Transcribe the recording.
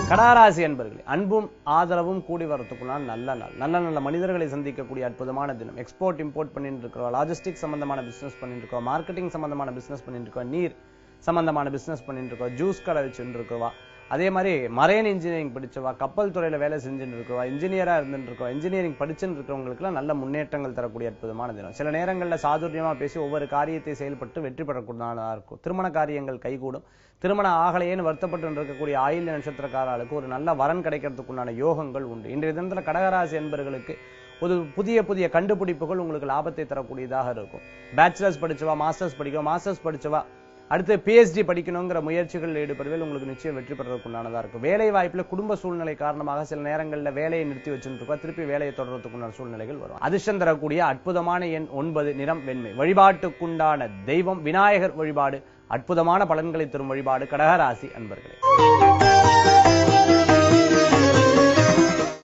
கடகராசி என்பர்களே அன்பும் ஆதரவும் கூடி வரத்துக்குள்ளான நல்ல நாள் நல்ல நல்ல மனிதர்களை சந்திக்கக்கூடிய அற்புதமான தினம் எக்ஸ்போர்ட் இம்போர்ட் பண்ணிட்டு இருக்கிறோம் லாஜிஸ்டிக் சம்பந்தமான பிசினஸ் பண்ணிட்டு இருக்கோம் மார்க்கெட்டிங் சம்பந்தமான பிசினஸ் பண்ணிட்டு இருக்கோம் நீர் சம்பந்தமான பிசினஸ் பண்ணிட்டு இருக்கோம் ஜூஸ் கடை வச்சுட்டு இருக்கோம் அதே மாதிரி மரைன் இன்ஜினியரிங் படிச்சவா கப்பல் துறையில வேலை செஞ்சுட்டு இருக்கவா இன்ஜினியரா இருந்துட்டு இருக்கோம் இன்ஜினியரிங் படிச்சுட்டு இருக்கிறவங்களுக்குலாம் நல்ல முன்னேற்றங்கள் தரக்கூடிய அற்புதமான தினம் சில நேரங்கள்ல சாதுரியமா பேசி ஒவ்வொரு காரியத்தை செயல்பட்டு வெற்றி பெறக்கூடியதா இருக்கும் திருமண காரியங்கள் கைகூடும் திருமணம் ஆகலையேன்னு வருத்தப்பட்டு இருக்கக்கூடிய ஆயுள் நட்சத்திரக்காரர்களுக்கு ஒரு நல்ல வரன் கிடைக்கிறதுக்குண்டான யோகங்கள் உண்டு இன்றைய தினத்துல கடகராசி என்பர்களுக்கு ஒரு புதிய புதிய கண்டுபிடிப்புகள் உங்களுக்கு லாபத்தை தரக்கூடியதாக இருக்கும் பேச்சுலர்ஸ் படிச்சவா மாஸ்டர்ஸ் படிக்கவா மாஸ்டர்ஸ் படிச்சவா அடுத்து பிஹெச்டி படிக்கணுங்கிற முயற்சிகளில் ஈடுபடுவதில் உங்களுக்கு நிச்சயம் வெற்றி பெறதுக்குண்டானதா இருக்கும் வேலை வாய்ப்புல குடும்ப சூழ்நிலை காரணமாக சில நேரங்களில் வேலையை நிறுத்தி வச்சுருக்கோம் திருப்பி வேலையை தொடர்றதுக்குண்டான சூழ்நிலைகள் வரும் அதிர்ஷ்டம் தரக்கூடிய அற்புதமான எண் ஒன்பது நிறம் வெண்மை வழிபாட்டுக்குண்டான தெய்வம் விநாயகர் வழிபாடு அற்புதமான பலன்களை தரும் வழிபாடு கடகராசி அன்பர்களே